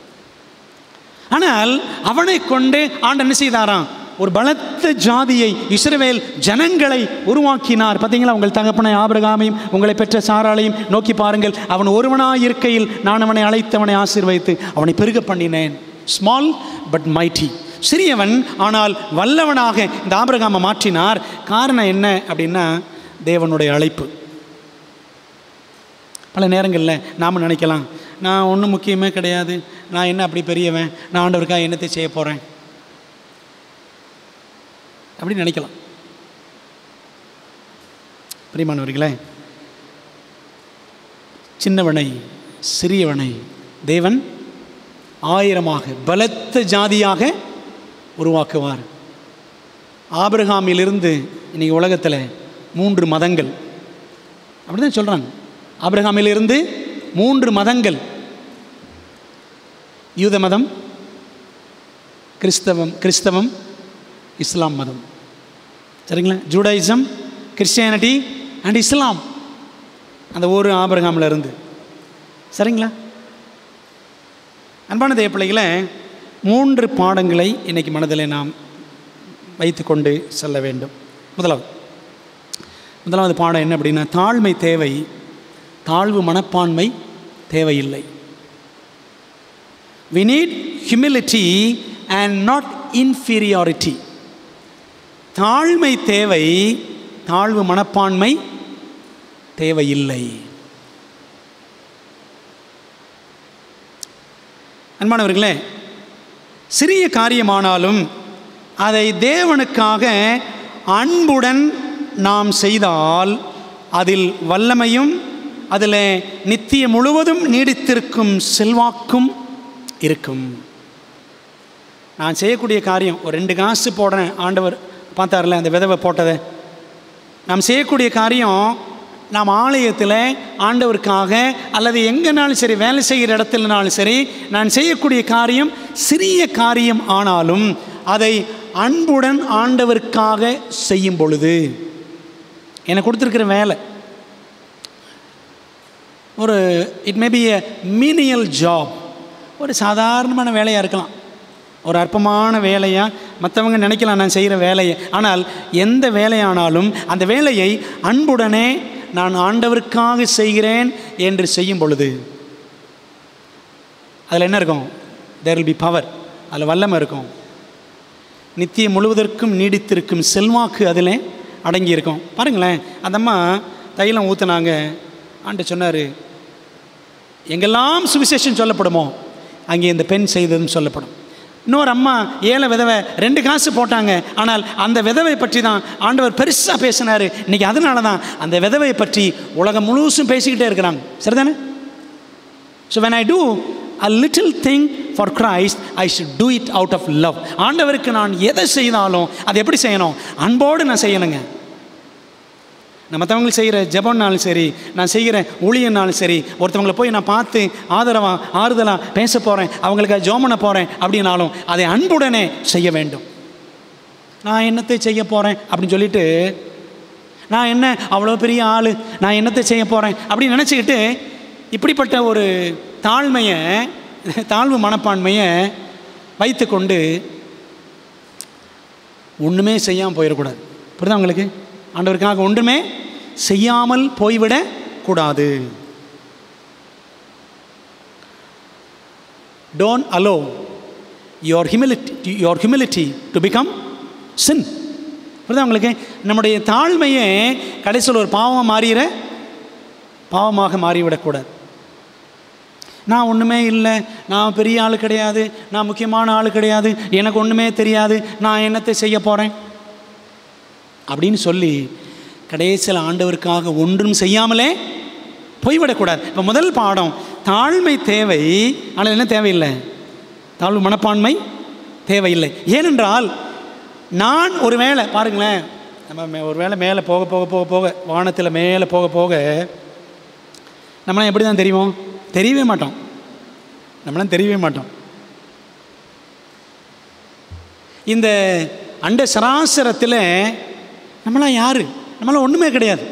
Speaker 1: ஆனால் அவனை கொண்டு ஆண்டு என்ன செய்தாராம் ஒரு பலத்த ஜாதியை இஸ்ரவேல் ஜனங்களை உருவாக்கினார் பார்த்தீங்களா உங்கள் தகப்பனை ஆபிரகாமையும் உங்களை பெற்ற சாராளையும் நோக்கி பாருங்கள் அவன் ஒருவனாக இருக்கையில் நான் அவனை அழைத்து அவனை ஆசீர்வதித்து அவனை பெருக பண்ணினேன் ஸ்மால் பட் மைட்டி சிறியவன் ஆனால் வல்லவனாக இந்த ஆபிரகாமை மாற்றினார் காரணம் என்ன அப்படின்னா தேவனுடைய அழைப்பு பல நேரங்களில் நாம் நினைக்கலாம் நான் ஒன்றும் முக்கியமே கிடையாது நான் என்ன அப்படி பெரியவன் நான் ஆண்டவருக்காக என்னத்தை செய்ய போகிறேன் அப்படின்னு நினைக்கலாம் பிரியமானவர்களே சின்னவனை சிறியவனை தேவன் ஆயிரமாக பலத்த ஜாதியாக உருவாக்குவார் ஆபிரகாமிலிருந்து இன்னைக்கு உலகத்தில் மூன்று மதங்கள் அப்படி தான் சொல்கிறாங்க ஆபிரகாமிலிருந்து மூன்று மதங்கள் யூத மதம் கிறிஸ்தவம் கிறிஸ்தவம் இஸ்லாம் மதம் சரிங்களா ஜூடாயிசம் கிறிஸ்டியானிட்டி அண்ட் இஸ்லாம் அந்த ஒரு ஆபிரகாமில் இருந்து சரிங்களா அன்பான தேவ பிள்ளைகளை மூன்று பாடங்களை இன்றைக்கி மனதில் நாம் வைத்துக்கொண்டு செல்ல வேண்டும் முதலாவது முதலாவது பாடம் என்ன அப்படின்னா தாழ்மை தேவை தாழ்வு மனப்பான்மை தேவையில்லை we need humility and not inferiority தாழ்மை தேவை தாழ்வு மனப்பான்மை தேவையில்லை அன்பானவர்களே சிறிய காரியமானாலும் அதை தேவனுக்காக அன்புடன் நாம் செய்தால் அதில் வல்லமையும் அதில் நித்திய நித்திய முழுவதும் நீடித்திருக்கும் செல்வாக்கும் இருக்கும் நான் செய்யக்கூடிய காரியம் ஒரு ரெண்டு காசு போடுறேன் ஆண்டவர் பார்த்தார்ல அந்த விதவை போட்டதை நாம் செய்யக்கூடிய காரியம் நாம் ஆலயத்தில் ஆண்டவருக்காக அல்லது எங்கேனாலும் சரி வேலை செய்கிற இடத்துலனாலும் சரி நான் செய்யக்கூடிய காரியம் சிறிய காரியம் ஆனாலும் அதை அன்புடன் ஆண்டவருக்காக செய்யும் பொழுது எனக்கு கொடுத்துருக்கிற வேலை ஒரு it may be a menial job ஒரு சாதாரணமான வேலையாக இருக்கலாம் ஒரு அற்பமான வேலையாக மற்றவங்க நினைக்கலாம் நான் செய்கிற வேலையை ஆனால் எந்த வேலையானாலும் அந்த வேலையை அன்புடனே நான் ஆண்டவருக்காக செய்கிறேன் என்று செய்யும் பொழுது அதில் என்ன இருக்கும் தேர் வில் பி பவர் அதில் வல்லமை இருக்கும் நித்திய முழுவதற்கும் நீடித்திருக்கும் செல்வாக்கு அதில் அடங்கி இருக்கும் பாருங்களேன் அந்த அம்மா தைலம் ஊற்றுனாங்க ஆண்டு சொன்னார் எங்கெல்லாம் சுவிசேஷம் சொல்லப்படுமோ அங்கே இந்த பெண் செய்ததும் சொல்லப்படும் இன்னொரு அம்மா ஏழை விதவை ரெண்டு காசு போட்டாங்க ஆனால் அந்த விதவை பற்றி தான் ஆண்டவர் பெருசாக பேசினார் இன்றைக்கி அதனால தான் அந்த விதவை பற்றி உலகம் முழுசும் பேசிக்கிட்டே இருக்கிறாங்க சரிதானே so when I do a little thing for Christ I should do it out of love ஆண்டவருக்கு நான் எதை செய்தாலும் அது எப்படி செய்யணும் அன்போடு நான் செய்யணுங்க நான் மற்றவங்களுக்கு செய்கிற ஜெபம்னாலும் சரி நான் செய்கிற ஊழியனாலும் சரி ஒருத்தவங்களை போய் நான் பார்த்து ஆதரவாக ஆறுதலாக பேச போகிறேன் அவங்களுக்கு ஜோம் பண்ண போகிறேன் அப்படின்னாலும் அதை அன்புடனே செய்ய வேண்டும் நான் என்னத்தை செய்ய போகிறேன் அப்படின்னு சொல்லிட்டு நான் என்ன அவ்வளோ பெரிய ஆள் நான் என்னத்தை செய்ய போகிறேன் அப்படின்னு நினச்சிக்கிட்டு இப்படிப்பட்ட ஒரு தாழ்மையை தாழ்வு மனப்பான்மையை வைத்துக்கொண்டு ஒன்றுமே செய்யாமல் போயிடக்கூடாது புரியுதா உங்களுக்கு ஆண்டவருக்காக ஒன்றுமே செய்யாமல் போய்விடக் கூடாது don't allow your humility your humility to become sin புரியுதா உங்களுக்கு நம்முடைய தாழ்மையே கடைசியில் ஒரு பாவமாக மாறிற பாவமாக மாறிவிடக்கூடாது நான் ஒன்றுமே இல்லை நான் பெரிய ஆள் கிடையாது நான் முக்கியமான ஆள் கிடையாது எனக்கு ஒன்றுமே தெரியாது நான் என்னத்தை செய்ய போகிறேன் அப்படின்னு சொல்லி கடைசியில் ஆண்டவருக்காக ஒன்றும் செய்யாமலே போய்விடக்கூடாது இப்போ முதல் பாடம் தாழ்மை தேவை ஆனால் என்ன தேவையில்லை தாழ்வு மனப்பான்மை தேவையில்லை ஏனென்றால் நான் ஒரு வேளை பாருங்களேன் நம்ம மே- ஒரு வேளை மேலே போக போக போக போக வானத்தில் மேலே போக போக நம்மளாம் எப்படி தான் தெரியும் தெரியவே மாட்டோம் நம்மளாம் தெரியவே மாட்டோம் இந்த அண்ட சராசரத்தில் நம்மளாம் யார் நம்மளாம் ஒன்றுமே கிடையாது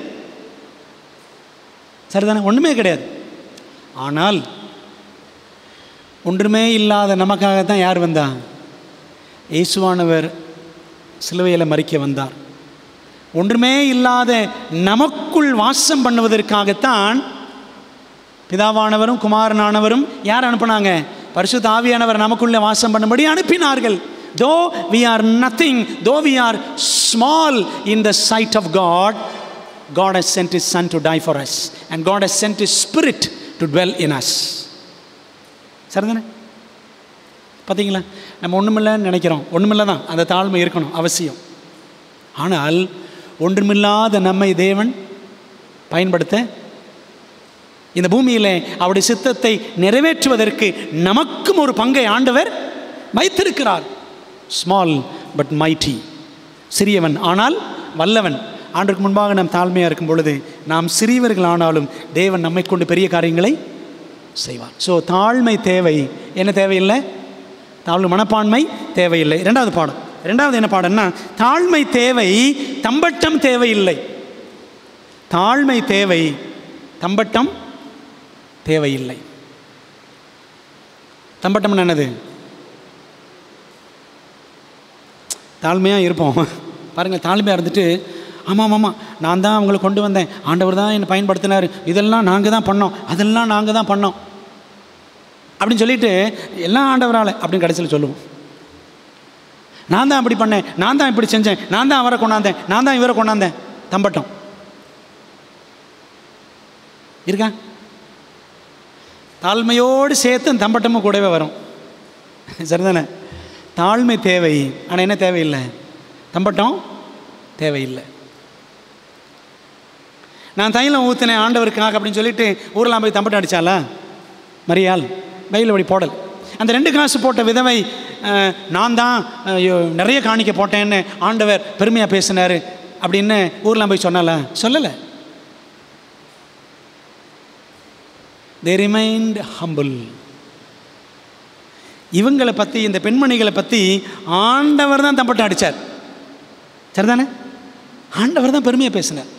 Speaker 1: சரிதானே ஒன்றுமே கிடையாது ஆனால் ஒன்றுமே இல்லாத நமக்காக தான் யார் வந்தா இயேசுவானவர் சிலுவையில் மறிக்க வந்தார் ஒன்றுமே இல்லாத நமக்குள் வாசம் பண்ணுவதற்காகத்தான் பிதாவானவரும் குமாரனானவரும் யார் அனுப்புனாங்க பரிசுத்த ஆவியானவர் நமக்குள்ளே வாசம் பண்ணும்படி அனுப்பினார்கள் though we are nothing though we are small in the sight of God God has sent His Son to die for us, and God has sent His Spirit to dwell in us. சரிதானே பார்த்தீங்களா நம்ம ஒன்றுமில்லைன்னு நினைக்கிறோம் ஒன்றுமில்லை தான் அந்த தாழ்மை இருக்கணும் அவசியம் ஆனால் ஒன்றுமில்லாத நம்மை தேவன் பயன்படுத்த இந்த பூமியிலே அவருடைய சித்தத்தை நிறைவேற்றுவதற்கு நமக்கும் ஒரு பங்கை ஆண்டவர் வைத்திருக்கிறார் ஸ்மால் பட் மைட்டி சிறியவன் ஆனால் வல்லவன் ஆண்டுக்கு முன்பாக நாம் தாழ்மையாக இருக்கும் பொழுது நாம் சிறியவர்கள் ஆனாலும் தேவன் நம்மை கொண்டு பெரிய காரியங்களை செய்வார் ஸோ தாழ்மை தேவை என்ன தேவையில்லை தாழ்வு மனப்பான்மை தேவையில்லை ரெண்டாவது பாடம் ரெண்டாவது என்ன பாடம்னா தாழ்மை தேவை தம்பட்டம் தேவையில்லை தாழ்மை தேவை தம்பட்டம் தேவையில்லை தம்பட்டம் என்னது தாழ்மையாக இருப்போம் பாருங்கள் தாழ்மையாக இருந்துட்டு ஆமாம் ஆமாம் நான் தான் அவங்களை கொண்டு வந்தேன் ஆண்டவர் தான் என்னை பயன்படுத்தினார் இதெல்லாம் நாங்கள் தான் பண்ணோம் அதெல்லாம் நாங்கள் தான் பண்ணோம் அப்படின்னு சொல்லிட்டு எல்லாம் ஆண்டவரால் அப்படின்னு கடைசியில் சொல்லுவோம் நான் தான் அப்படி பண்ணேன் நான் தான் இப்படி செஞ்சேன் நான் தான் அவரை கொண்டாந்தேன் நான் தான் இவரை கொண்டாந்தேன் தம்பட்டம் இருக்கா தாழ்மையோடு சேர்த்து அந்த தம்பட்டமும் கூடவே வரும் சரிதானே தாழ்மை தேவை ஆனால் என்ன தேவையில்லை தம்பட்டம் தேவையில்லை நான் தைலம் ஊற்றினேன் ஆண்டவருக்காக அப்படின்னு சொல்லிட்டு ஊரெலாம் போய் தம்பட்டம் அடித்தாளா மரியாள் பைபிள் அப்படி போடல் அந்த ரெண்டு காசு போட்ட விதவை அஹ், நான் தான் ஐயோ, நிறைய காணிக்க போட்டேன்னு ஆண்டவர் பெருமையாக பேசினார் அப்படின்னு ஊர்லாம் போய் சொன்னால சொல்லலை தே ரிமைண்ட் ஹம்பிள் இவங்களை பற்றி இந்த பெண்மணிகளை பற்றி ஆண்டவர் தான் தம்பட்டம் அடித்தார் சரிதானே ஆண்டவர் தான் பெருமையாக பேசினார்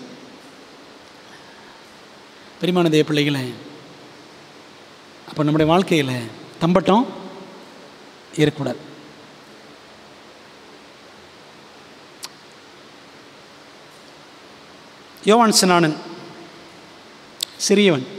Speaker 1: பெருமான தேவ பிள்ளைகளே அப்போ நம்முடைய வாழ்க்கையில் தம்பட்டம் இருக்கக்கூடாது யோவான் சினானன் சிறியவன்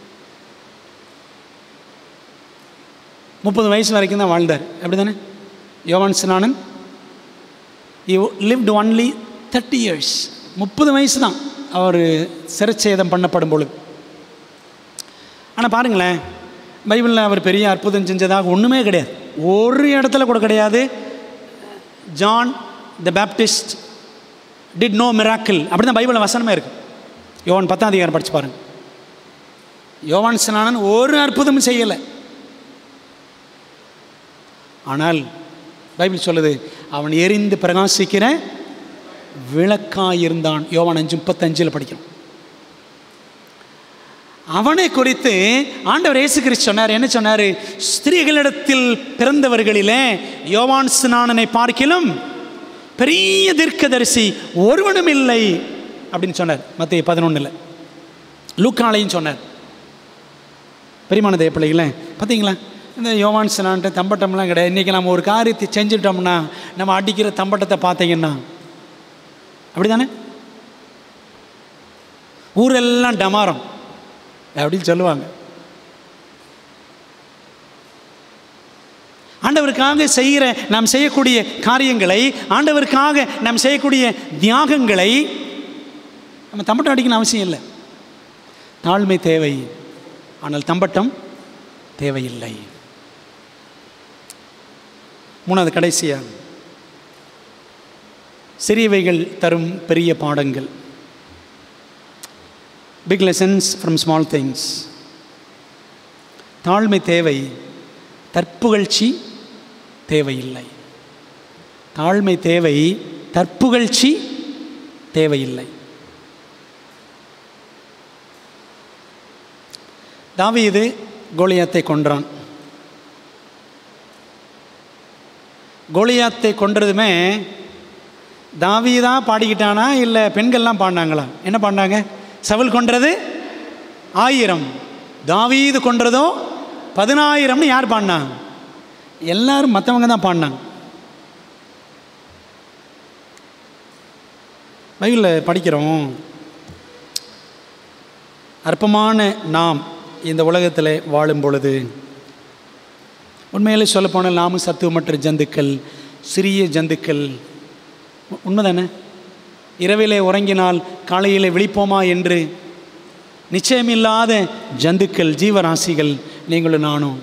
Speaker 1: முப்பது வயசு வரைக்கும் தான் வாழ்ந்தார் அப்படி தானே யோவான் சினானன் you lived only thirty years முப்பது வயசு தான் அவர் சிரச்சேதம் பண்ணப்படும் பொழுது ஆனால் பாருங்களேன் பைபிளில் அவர் பெரிய அற்புதம் செஞ்சதாக ஒன்றுமே கிடையாது ஒரு இடத்துல கூட கிடையாது John the Baptist did no miracle அப்படி தான் பைபிளில் வசனமே இருக்கு யோவான் பத்தாம் அதிகாரம் படிச்சு பாருங்க யோவான் ஸ்நானன் ஒரு அற்புதமும் செய்யலை ஆனால் பைபிள் சொல்லுது அவன் எரிந்து பிரகாசிக்கிற விளக்காயிருந்தான் யோவான் அஞ்சு முப்பத்தஞ்சில் படிக்கிறோம் அவனை குறித்து ஆண்டவர் இயேசு கிறிஸ்து சொன்னார் என்ன சொன்னார் ஸ்திரீகளிடத்தில் பிறந்தவர்களிலே யோவான் ஸ்நானனை பார்க்கிலும் பெரிய தீர்க்கதரிசி ஒருவனும் இல்லை அப்படின்னு சொன்னார் மத்திய பதினொன்றில் லூக்காலையும் சொன்னார் பெரியமான தேவ பிள்ளைகளே பார்த்தீங்களா இந்த யோவான் ஸ்நான்ட்டு தம்பட்டம்லாம் கிடையாது இன்றைக்கி நம்ம ஒரு காரியத்தை செஞ்சுட்டோம்னா நம்ம அடிக்கிற தம்பட்டத்தை பார்த்தீங்கன்னா அப்படி தானே ஊரெல்லாம் டமாரம் அப்படின்னு சொல்லுவாங்க ஆண்டவருக்காக செய்கிற நாம் செய்யக்கூடிய காரியங்களை ஆண்டவருக்காக நாம் செய்யக்கூடிய தியாகங்களை நம்ம தம்பட்டம் அடிக்கணும் அவசியம் இல்லை தாழ்மை தேவை ஆனால் தம்பட்டம் தேவையில்லை மூணாவது கடைசியாக சிறியவைகள் தரும் பெரிய பாடங்கள் big lessons from small things தாழ்மை தேவை தற்புகழ்ச்சி தேவையில்லை தாழ்மை தேவை தற்புகழ்ச்சி தேவையில்லை தாவீது கோலியாத்தை கொன்றான் கோலியாத்தை கொன்றதுமே தாவீதா பாடிக்கிட்டானா இல்லை பெண்கள்லாம் பாடினாங்களா என்ன பாடினாங்க சவுல் கொன்றது ஆயிரம் தாவீது கொன்றதோ பதினாயிரம்னு யார் பாடினா எல்லாரும் மற்றவங்க தான் பாடினாங்க பைபிளில் படிக்கிறோம் அற்பமான நாம் இந்த உலகத்தில் வாழும் பொழுது உண்மையிலே சொல்லப்போனால் நாமும் சத்துவமற்ற ஜந்துக்கள் சிறிய ஜந்துக்கள் உ- உண்மைதானே இரவிலே உறங்கினால் காலையிலே விழிப்போமா என்று நிச்சயமில்லாத ஜந்துக்கள் ஜீவராசிகள் நீங்களும் நானும்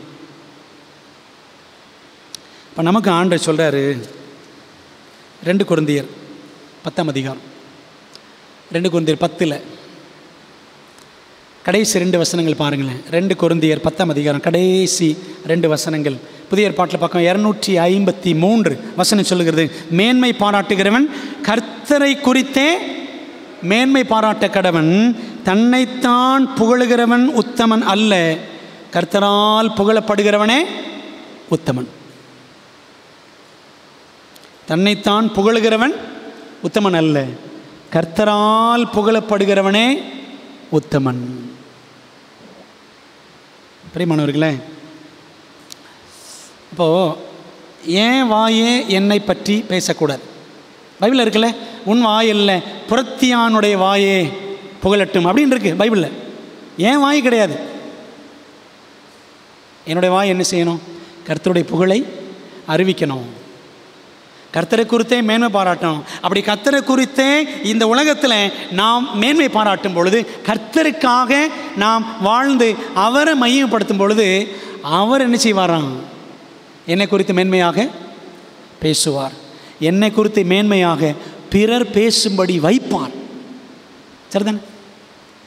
Speaker 1: இப்போ நமக்கு ஆண்டர் சொல்கிறாரு ரெண்டு குருந்தியர் பத்தாம் அதிகாரம் ரெண்டு குருந்தியர் பத்தில் கடைசி ரெண்டு வசனங்கள் பாருங்களேன் ரெண்டு குருந்தியர் பத்தாம் அதிகாரம் கடைசி ரெண்டு வசனங்கள் புதிய ஏற்பாட்டில் பக்கம் இரநூற்றி ஐம்பத்தி மூன்று வசனம் சொல்லுகிறது மேன்மை பாராட்டுகிறவன் கர்த்தரை குறித்தே மேன்மை பாராட்ட கடவன் தன்னைத்தான் புகழுகிறவன் உத்தமன் அல்ல கர்த்தரால் புகழப்படுகிறவனே உத்தமன் தன்னைத்தான் புகழுகிறவன் உத்தமன் அல்ல கர்த்தரால் புகழப்படுகிறவனே உத்தமன் பிரியமானவர்களே இப்போது ஏன் வாயே என்னை பற்றி பேசக்கூடாது பைபிளில் இருக்குல்ல உன் வாயில்ல புறத்தியானுடைய வாயே புகழட்டும் அப்படின்னு இருக்கு பைபிளில் ஏன் வாய் கிடையாது என்னுடைய வாய் என்ன செய்யணும் கர்த்தருடைய புகழை அறிவிக்கணும் கர்த்தரை குறித்தே மேன்மை பாராட்டணும் அப்படி கர்த்தரை குறித்தே இந்த உலகத்தில் நாம் மேன்மை பாராட்டும் பொழுது கர்த்தருக்காக நாம் வாழ்ந்து அவரை மையப்படுத்தும் பொழுது அவர் என்ன செய்வாராம் என்னை குறித்து மேன்மையாக பேசுவார் என்னை குறித்து மேன்மையாக பிறர் பேசும்படி வைப்பார் சரிதானே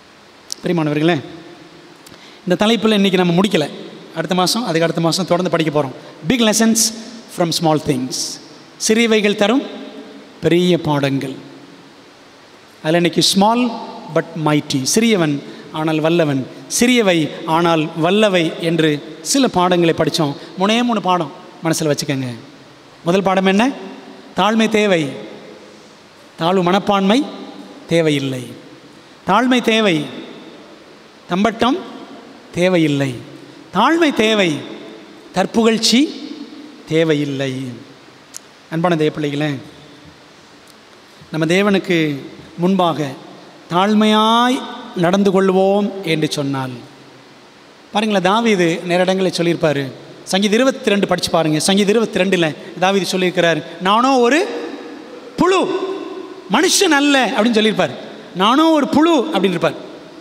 Speaker 1: பிரிமானவர்களே இந்த தலைப்பில் இன்றைக்கி நம்ம முடிக்கலை அடுத்த மாதம் அதுக்கு அடுத்த மாதம் தொடர்ந்து படிக்க போகிறோம் big lessons from small things சிறியவைகள் தரும் பெரிய பாடங்கள் அதில் இன்னைக்கு ஸ்மால் பட் மைட்டி சிறியவன் ஆனால் வல்லவன் சிறியவை ஆனால் வல்லவை என்று சில பாடங்களை படித்தோம் மூணே மூணு பாடம் மனசில் வச்சுக்கோங்க முதல் பாடம் என்ன தாழ்மை தேவை தாழ்வு மனப்பான்மை தேவையில்லை தாழ்மை தேவை தம்பட்டம் தேவையில்லை தாழ்மை தேவை தற்புகழ்ச்சி தேவையில்லை அன்பான தேவ பிள்ளைகளே நம்ம தேவனுக்கு முன்பாக தாழ்மையாய் நடந்து கொள்வோம் என்று சொன்னால் பாருங்களேன் தாவீது நிறைய இடங்களில் சொல்லியிருப்பார் சங்கீத இருபத்தி ரெண்டு படித்து பாருங்கள் சங்கீத இருபத்தி ரெண்டில் தாவீது சொல்லியிருக்கிறார் நானும் ஒரு புழு மனுஷன் அல்ல அப்படின்னு சொல்லியிருப்பார் நானும் ஒரு புழு அப்படின்னு இருப்பார்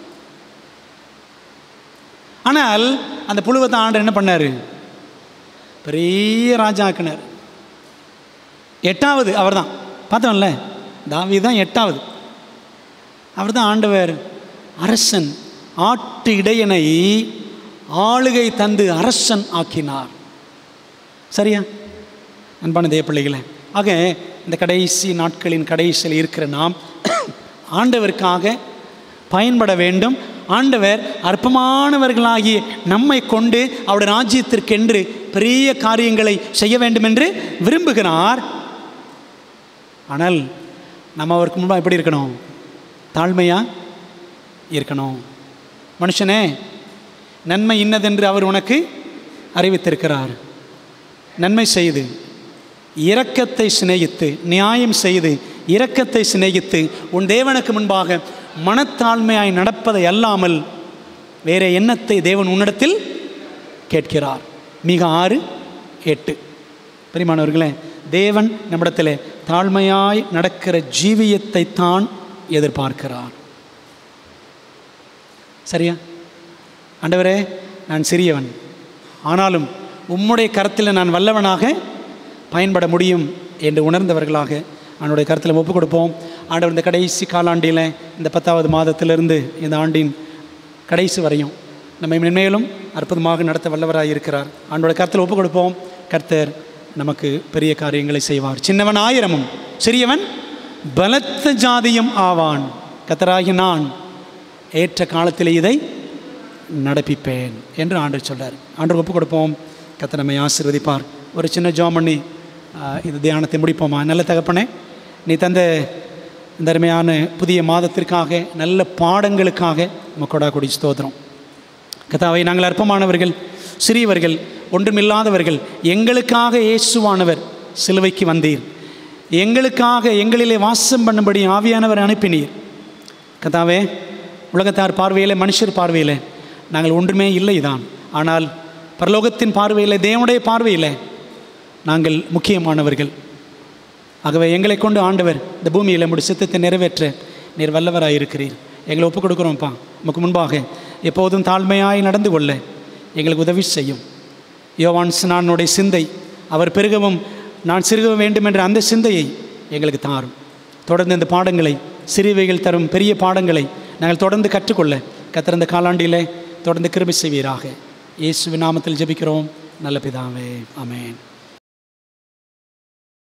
Speaker 1: ஆனால் அந்த புழுவை தான் ஆண்டர் என்ன பண்ணார் பெரிய ராஜாக்கினார் எட்டாவது அவர் தான் பார்த்தோம்ல தாவி தான் எட்டாவது அவர் தான் ஆண்டவர் அரசன் ஆட்டு இடையனை ஆளுகை தந்து அரசன் ஆக்கினார் சரியா அன்பான தேவ பிள்ளைகளே ஆக இந்த கடைசி நாட்களின் கடைசியில் இருக்கிற நாம் ஆண்டவருக்காக பயன்பட வேண்டும் ஆண்டவர் அற்பமானவர்களாகிய நம்மை கொண்டு அவருடைய ராஜ்யத்திற்கென்று பெரிய காரியங்களை செய்ய வேண்டும் என்று விரும்புகிறார் ஆனால் நம்ம அவருக்கு முன்பாக எப்படி இருக்கணும் தாழ்மையாக இருக்கணும் மனுஷனே நன்மை இன்னதென்று அவர் உனக்கு அறிவித்திருக்கிறார் நன்மை செய்து இரக்கத்தை சிநேகித்து நியாயம் செய்து இரக்கத்தை சிநேகித்து உன் தேவனுக்கு முன்பாக மனத்தாழ்மையாய் நடப்பதை அல்லாமல் வேற எண்ணத்தை தேவன் உன்னிடத்தில் கேட்கிறார் மிக ஆறு எட்டு பெரியமானவர்களே தேவன் நம்மிடத்தில் தாழ்மையாய் நடக்கிற ஜீவியத்தை தான் எதிர்பார்க்கிறார் சரியா ஆண்டவரே நான் சிறியவன் ஆனாலும் உம்முடைய கரத்தில் நான் வல்லவனாக பயன்பட முடியும் என்று உணர்ந்தவர்களாக அவனுடைய கருத்தில் ஒப்புக் கொடுப்போம் ஆண்டவர் இந்த கடைசி காலாண்டில் இந்த பத்தாவது மாதத்திலிருந்து இந்த ஆண்டின் கடைசி வரையும் நம்மை மென்மேலும் அற்புதமாக நடத்த வல்லவராக இருக்கிறார் ஆண்டோட கருத்தில் ஒப்புக் கொடுப்போம் கர்த்தர் நமக்கு பெரிய காரியங்களை செய்வார் சின்னவன் ஆயிரமும் சிறியவன் பலத்த ஜாதியும் ஆவான் கத்தராகி நான் ஏற்ற காலத்தில் இதை நடப்பிப்பேன் என்று ஆண்டவர் சொல்றார் ஆண்டவர் ஒப்புக் கொடுப்போம் கத்த நம்மை ஆசீர்வதிப்பார் ஒரு சின்ன ஜாம் பண்ணி ஆஹ், இந்த தியானத்தை முடிப்போமா நல்ல தகப்பனே நீ தந்த இந்த அருமையான புதிய மாதத்திற்காக நல்ல பாடங்களுக்காக மக்கோடா கொடி ஸ்தோத்திரம் கதாவை நாங்கள் அற்பமானவர்கள் சிறியவர்கள் ஒன்றுமில்லாதவர்கள் எங்களுக்காக இயேசுவானவர் சிலுவைக்கு வந்தீர் எங்களுக்காக எங்களிலே வாசம் பண்ணும்படி ஆவியானவர் அனுப்பினீர் கதாவே உலகத்தார் பார்வையில் மனுஷர் பார்வையில் நாங்கள் ஒன்றுமே இல்லை தான் ஆனால் பரலோகத்தின் பார்வையில் தேவனுடைய பார்வையில் நாங்கள் முக்கியமானவர்கள் ஆகவே எங்களை கொண்டு ஆண்டவர் இந்த பூமியில் நம்முடைய சித்தத்தை நிறைவேற்ற நீர் வல்லவராக இருக்கிறீர் எங்களை ஒப்புக் கொடுக்குறோம்ப்பா நமக்கு முன்பாக எப்போதும் தாழ்மையாய் நடந்து கொள்ள எங்களுக்கு உதவி செய்யும் யோவான் ஸ்நானுடைய சிந்தை அவர் பெருகவும் நான் சிறுக வேண்டும் என்ற அந்த சிந்தையை எங்களுக்கு தாரும் தொடர்ந்து இந்த பாடங்களை சிறியவைகள் தரும் பெரிய பாடங்களை நாங்கள் தொடர்ந்து கற்றுக்கொள்ள கத்திருந்த காலாண்டிலே தொடர்ந்து கிருபை செய்வீராக இயேசுவின் நாமத்தில் ஜெபிக்கிறோம் நல்ல பிதாவே ஆமென்